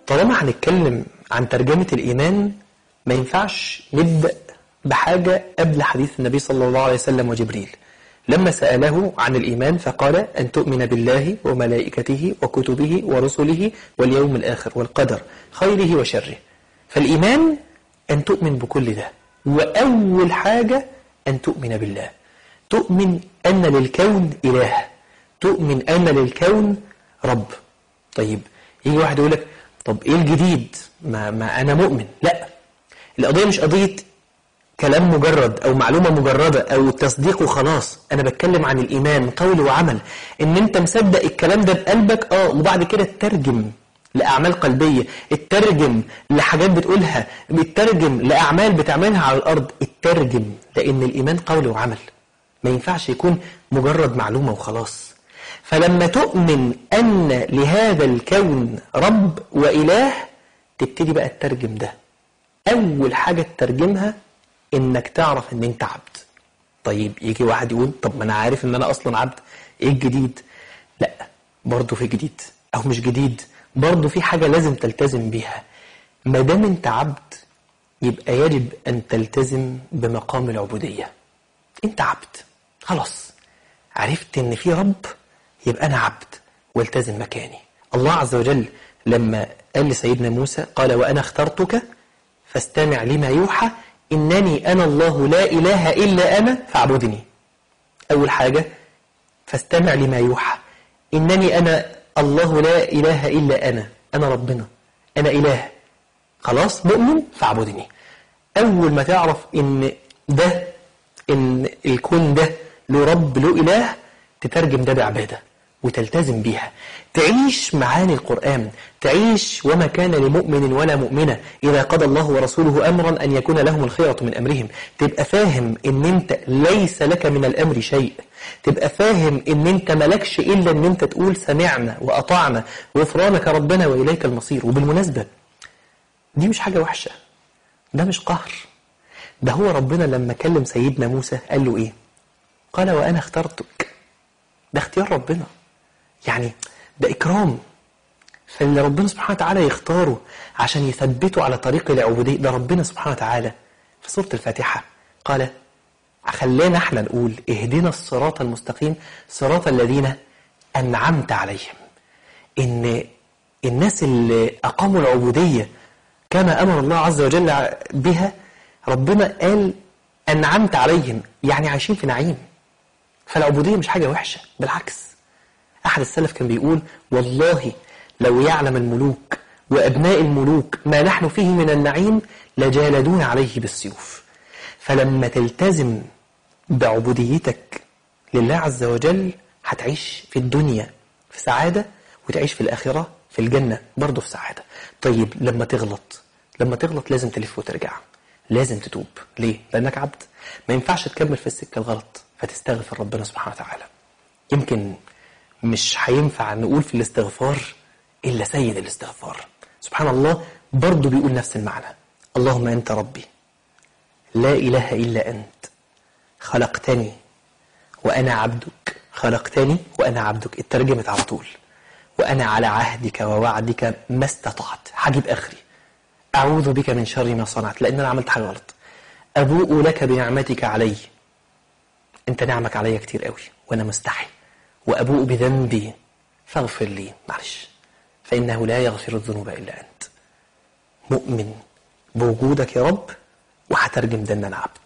طالما هنتكلم عن ترجمة الإيمان ما ينفعش نبدأ بحاجة قبل حديث النبي صلى الله عليه وسلم وجبريل لما سأله عن الإيمان فقال أن تؤمن بالله وملائكته وكتبه ورسله واليوم الآخر والقدر خيره وشره فالإيمان أن تؤمن بكل ده وأول حاجة أن تؤمن بالله تؤمن أن للكون إله تؤمن أن للكون رب طيب يجي واحد يقول لك طب إيه الجديد ما, ما أنا مؤمن لا القضية مش قضية كلام مجرد أو معلومة مجردة أو تصديق وخلاص أنا بتكلم عن الإيمان قول وعمل إن أنت مصدق الكلام ده بقلبك آه وبعد كده تترجم لأعمال قلبية الترجم لحاجات بتقولها الترجم لأعمال بتعملها على الأرض الترجم لأن الإيمان قول وعمل ما ينفعش يكون مجرد معلومة وخلاص فلما تؤمن أن لهذا الكون رب وإله تبتدي بقى تترجم ده أول حاجة تترجمها إنك تعرف إن أنت عبد طيب يجي واحد يقول طب ما أنا عارف إن أنا أصلا عبد إيه الجديد لا برضه في جديد أو مش جديد برضه في حاجة لازم تلتزم بيها ما دام أنت عبد يبقى يجب أن تلتزم بمقام العبودية أنت عبد خلاص عرفت إن في رب يبقى أنا عبد والتزم مكاني الله عز وجل لما قال لسيدنا موسى قال وأنا اخترتك فاستمع لما يوحى إنني أنا الله لا إله إلا أنا فاعبدني أول حاجة فاستمع لما يوحى إنني أنا الله لا إله إلا أنا أنا ربنا أنا إله خلاص مؤمن فاعبدني أول ما تعرف إن ده إن الكون ده له رب له إله تترجم ده بعبادة وتلتزم بيها تعيش معاني القرآن تعيش وما كان لمؤمن ولا مؤمنة إذا قضى الله ورسوله أمرا أن يكون لهم الخيرة من أمرهم تبقى فاهم إن أنت ليس لك من الأمر شيء تبقى فاهم إن أنت ملكش إلا أن أنت تقول سمعنا وأطعنا غفرانك ربنا وإليك المصير وبالمناسبة دي مش حاجة وحشة ده مش قهر ده هو ربنا لما كلم سيدنا موسى قال له إيه قال وأنا اخترتك ده اختيار ربنا يعني ده إكرام فاللي ربنا سبحانه وتعالى يختاره عشان يثبته على طريق العبودية ده ربنا سبحانه وتعالى في سورة الفاتحة قال خلينا احنا نقول اهدنا الصراط المستقيم صراط الذين أنعمت عليهم إن الناس اللي أقاموا العبودية كما أمر الله عز وجل بها ربنا قال أنعمت عليهم يعني عايشين في نعيم فالعبودية مش حاجة وحشة بالعكس أحد السلف كان بيقول والله لو يعلم الملوك وأبناء الملوك ما نحن فيه من النعيم لجالدون عليه بالسيوف فلما تلتزم بعبوديتك لله عز وجل هتعيش في الدنيا في سعادة وتعيش في الآخرة في الجنة برضه في سعادة طيب لما تغلط لما تغلط لازم تلف وترجع لازم تتوب ليه؟ لأنك عبد ما ينفعش تكمل في السكة الغلط فتستغفر ربنا سبحانه وتعالى يمكن مش هينفع نقول في الاستغفار إلا سيد الاستغفار سبحان الله برضه بيقول نفس المعنى اللهم أنت ربي لا إله إلا أنت خلقتني وأنا عبدك خلقتني وأنا عبدك اترجمت على طول وأنا على عهدك ووعدك ما استطعت هجيب آخري أعوذ بك من شر ما صنعت لأن أنا عملت حاجة غلط أبوء لك بنعمتك علي أنت نعمك علي كتير قوي وأنا مستحي وأبوء بذنبي فاغفر لي معلش فإنه لا يغفر الذنوب إلا أنت مؤمن بوجودك يا رب وهترجم ده أن أنا عبد